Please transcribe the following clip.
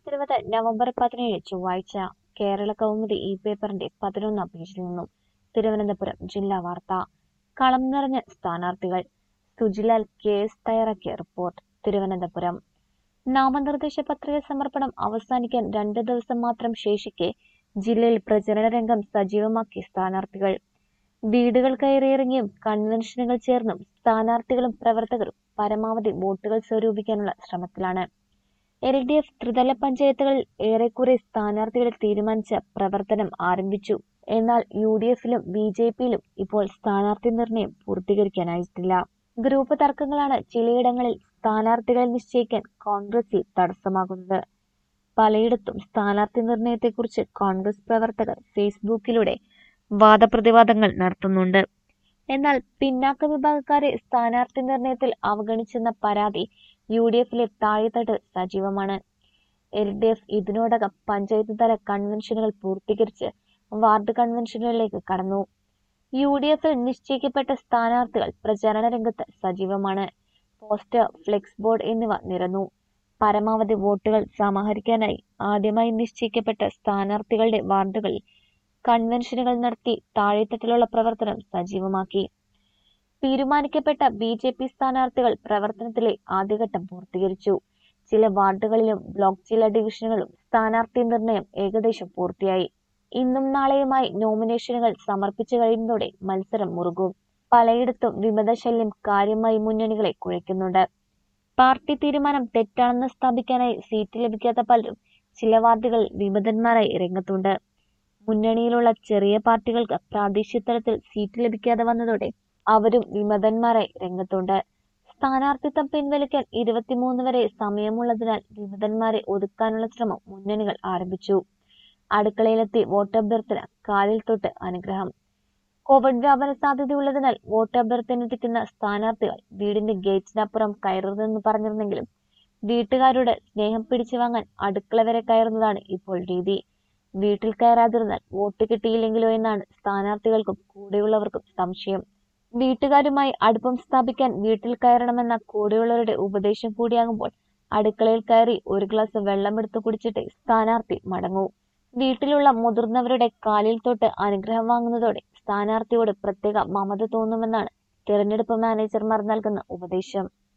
രണ്ടായിരത്തി ഇരുപത് നവംബർ പതിനേഴ് ചൊവ്വാഴ്ച കേരള കൗമുദി ഈ പേപ്പറിന്റെ പതിനൊന്നാം പേജിൽ നിന്നും തിരുവനന്തപുരം ജില്ലാ വാർത്ത കളം നിറഞ്ഞ സ്ഥാനാർത്ഥികൾ സുജിലാൽ കെ എസ് തയ്യാറാക്കിയ റിപ്പോർട്ട് തിരുവനന്തപുരം നാമനിർദ്ദേശ പത്രിക സമർപ്പണം അവസാനിക്കാൻ രണ്ട് ദിവസം മാത്രം ശേഷിക്കെ ജില്ലയിൽ പ്രചരണ രംഗം സജീവമാക്കി സ്ഥാനാർത്ഥികൾ വീടുകൾ കയറിയിറങ്ങിയും കൺവെൻഷനുകൾ ചേർന്നും സ്ഥാനാർത്ഥികളും പ്രവർത്തകരും പരമാവധി വോട്ടുകൾ സ്വരൂപിക്കാനുള്ള ശ്രമത്തിലാണ് എൽ ഡി എഫ് ത്രിതല പഞ്ചായത്തുകളിൽ ഏറെക്കുറെ സ്ഥാനാർത്ഥികളെ തീരുമാനിച്ച പ്രവർത്തനം ആരംഭിച്ചു എന്നാൽ യു ഡി എഫിലും ബി ജെ പിയിലും ഇപ്പോൾ സ്ഥാനാർത്ഥി നിർണയം പൂർത്തീകരിക്കാനായിട്ടില്ല ഗ്രൂപ്പ് തർക്കങ്ങളാണ് ചിലയിടങ്ങളിൽ സ്ഥാനാർത്ഥികളെ നിശ്ചയിക്കാൻ കോൺഗ്രസിൽ തടസ്സമാകുന്നത് പലയിടത്തും സ്ഥാനാർത്ഥി നിർണയത്തെക്കുറിച്ച് കോൺഗ്രസ് പ്രവർത്തകർ ഫേസ്ബുക്കിലൂടെ വാദപ്രതിവാദങ്ങൾ നടത്തുന്നുണ്ട് എന്നാൽ പിന്നാക്ക വിഭാഗക്കാരെ സ്ഥാനാർത്ഥി നിർണയത്തിൽ അവഗണിച്ചെന്ന പരാതി യു ഡി എഫിലെ താഴെത്തട്ട് സജീവമാണ് എൽ ഡി എഫ് ഇതിനോടകം പഞ്ചായത്ത് തല കൺവെൻഷനുകൾ പൂർത്തീകരിച്ച് വാർഡ് കൺവെൻഷനുകളിലേക്ക് കടന്നു യു ഡി എഫിൽ നിശ്ചയിക്കപ്പെട്ട സ്ഥാനാർത്ഥികൾ പ്രചാരണ രംഗത്ത് സജീവമാണ് പോസ്റ്റർ ഫ്ലെക്സ് ബോർഡ് എന്നിവ നിരന്നു പരമാവധി വോട്ടുകൾ സമാഹരിക്കാനായി ആദ്യമായി നിശ്ചയിക്കപ്പെട്ട സ്ഥാനാർത്ഥികളുടെ വാർഡുകളിൽ കൺവെൻഷനുകൾ നടത്തി താഴെത്തട്ടിലുള്ള പ്രവർത്തനം സജീവമാക്കി തീരുമാനിക്കപ്പെട്ട ബി ജെ പി സ്ഥാനാർത്ഥികൾ പ്രവർത്തനത്തിലെ ആദ്യഘട്ടം പൂർത്തീകരിച്ചു ചില വാർഡുകളിലും ബ്ലോക്ക് ജില്ലാ ഡിവിഷനുകളും സ്ഥാനാർത്ഥി നിർണയം ഏകദേശം പൂർത്തിയായി ഇന്നും നാളെയുമായി നോമിനേഷനുകൾ സമർപ്പിച്ചു കഴിയുന്നതോടെ മത്സരം മുറുകും പലയിടത്തും വിമതശല്യം കാര്യമായി മുന്നണികളെ കുഴയ്ക്കുന്നുണ്ട് പാർട്ടി തീരുമാനം തെറ്റാണെന്ന് സ്ഥാപിക്കാനായി സീറ്റ് ലഭിക്കാത്ത പലരും ചില വാർഡുകളിൽ വിമതന്മാരായി രംഗത്തുണ്ട് മുന്നണിയിലുള്ള ചെറിയ പാർട്ടികൾക്ക് പ്രാദേശിക തലത്തിൽ സീറ്റ് ലഭിക്കാതെ വന്നതോടെ അവരും വിമതന്മാരായി രംഗത്തുണ്ട് സ്ഥാനാർത്ഥിത്വം പിൻവലിക്കാൻ ഇരുപത്തിമൂന്ന് വരെ സമയമുള്ളതിനാൽ വിമതന്മാരെ ഒതുക്കാനുള്ള ശ്രമം മുന്നണികൾ ആരംഭിച്ചു അടുക്കളയിലെത്തി വോട്ടഭ്യർത്ഥന കാലിൽ തൊട്ട് അനുഗ്രഹം കോവിഡ് വ്യാപന സാധ്യതയുള്ളതിനാൽ വോട്ടഭ്യർത്ഥനയെത്തിക്കുന്ന സ്ഥാനാർത്ഥികൾ വീടിന്റെ ഗേറ്റിനപ്പുറം കയറരുതെന്ന് പറഞ്ഞിരുന്നെങ്കിലും വീട്ടുകാരുടെ സ്നേഹം പിടിച്ചു വാങ്ങാൻ അടുക്കള വരെ കയറുന്നതാണ് ഇപ്പോൾ രീതി വീട്ടിൽ കയറാതിരുന്നാൽ വോട്ട് കിട്ടിയില്ലെങ്കിലോ എന്നാണ് സ്ഥാനാർത്ഥികൾക്കും കൂടെയുള്ളവർക്കും സംശയം വീട്ടുകാരുമായി അടുപ്പം സ്ഥാപിക്കാൻ വീട്ടിൽ കയറണമെന്ന കൂടെയുള്ളവരുടെ ഉപദേശം കൂടിയാകുമ്പോൾ അടുക്കളയിൽ കയറി ഒരു ഗ്ലാസ് വെള്ളമെടുത്ത് കുടിച്ചിട്ട് സ്ഥാനാർത്ഥി മടങ്ങൂ വീട്ടിലുള്ള മുതിർന്നവരുടെ കാലിൽ തൊട്ട് അനുഗ്രഹം വാങ്ങുന്നതോടെ സ്ഥാനാർത്ഥിയോട് പ്രത്യേക മമത തോന്നുമെന്നാണ് തിരഞ്ഞെടുപ്പ് മാനേജർമാർ നൽകുന്ന ഉപദേശം